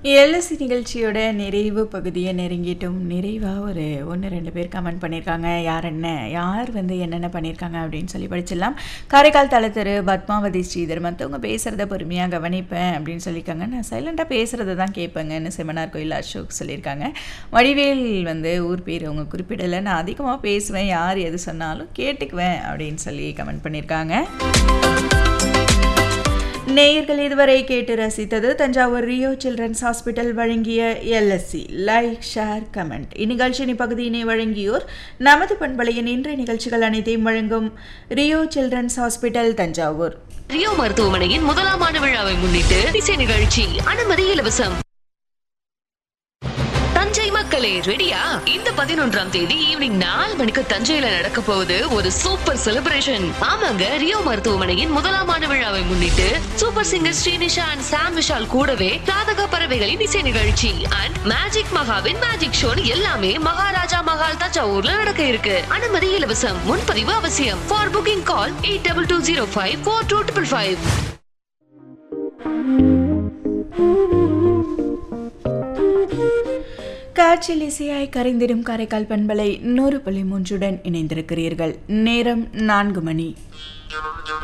LSC நிகழ்ச்சியோட நிறைவு பகுதியை நெருங்கிட்டும் நிறைவாக ஒரு ஒன்று ரெண்டு பேர் கமெண்ட் பண்ணியிருக்காங்க யார் என்ன யார் வந்து என்னென்ன பண்ணியிருக்காங்க அப்படின்னு சொல்லி படிச்சிடலாம் காரைக்கால் தளத்தரு பத்மாவதி ஸ்ரீதர் மற்றவங்க பேசுகிறத பொறுமையாக கவனிப்பேன் அப்படின்னு சொல்லியிருக்காங்க நான் சைலண்ட்டாக பேசுகிறத தான் கேட்பேங்கன்னு செமனார் கோயில் அசோக் சொல்லியிருக்காங்க வடிவேல் வந்து ஊர் பேர் அவங்க குறிப்பிடலை நான் அதிகமாக பேசுவேன் யார் எது சொன்னாலும் கேட்டுக்குவேன் அப்படின்னு சொல்லி கமெண்ட் பண்ணியிருக்காங்க நேயர்கள் இதுவரை கேட்டு ரசித்தது தஞ்சாவூர் ரியோ சில்ட்ரன்ஸ் ஹாஸ்பிட்டல் வழங்கிய எல்எஸ்சி லைக் ஷேர் கமெண்ட் இந்நிகழ்ச்சியின் இப்பகுதியினை வழங்கியோர் நமது பண்பலையின் இன்றைய நிகழ்ச்சிகள் அனைத்தையும் வழங்கும் Rio children's hospital Thanjavur Rio மருத்துவமனையின் முதலாம் ஆண்டு விழாவை முன்னிட்டு இசை நிகழ்ச்சி அனுமதி இலவசம் தஞ்சை மக்களே ரெடியா இந்த பதினொன்றாம் தேதி ஈவினிங் நாலு மணிக்கு தஞ்சையில நடக்க போகுது ஒரு சூப்பர் செலிப்ரேஷன் ஆமாங்க ரியோ மருத்துவமனையின் முதலாம் ஆண்டு விழாவை முன்னிட்டு super singer Srinisha and Sam Vishal கூடவே ராதக பறவைகளின் இசை நிகழ்ச்சி அண்ட் மேஜிக் மகாவின் மேஜிக் ஷோ எல்லாமே மகாராஜா மகால் தஞ்சாவூர்ல நடக்க இருக்கு அனுமதி இலவசம் முன்பதிவு அவசியம் for booking call eight double two zero five four two triple five காற்றில் இசையாய் கரைந்திடும் காரைக்கால் பண்பலை நூறு புள்ளி மூன்றுடன் இணைந்திருக்கிறீர்கள் நேரம் நான்கு மணி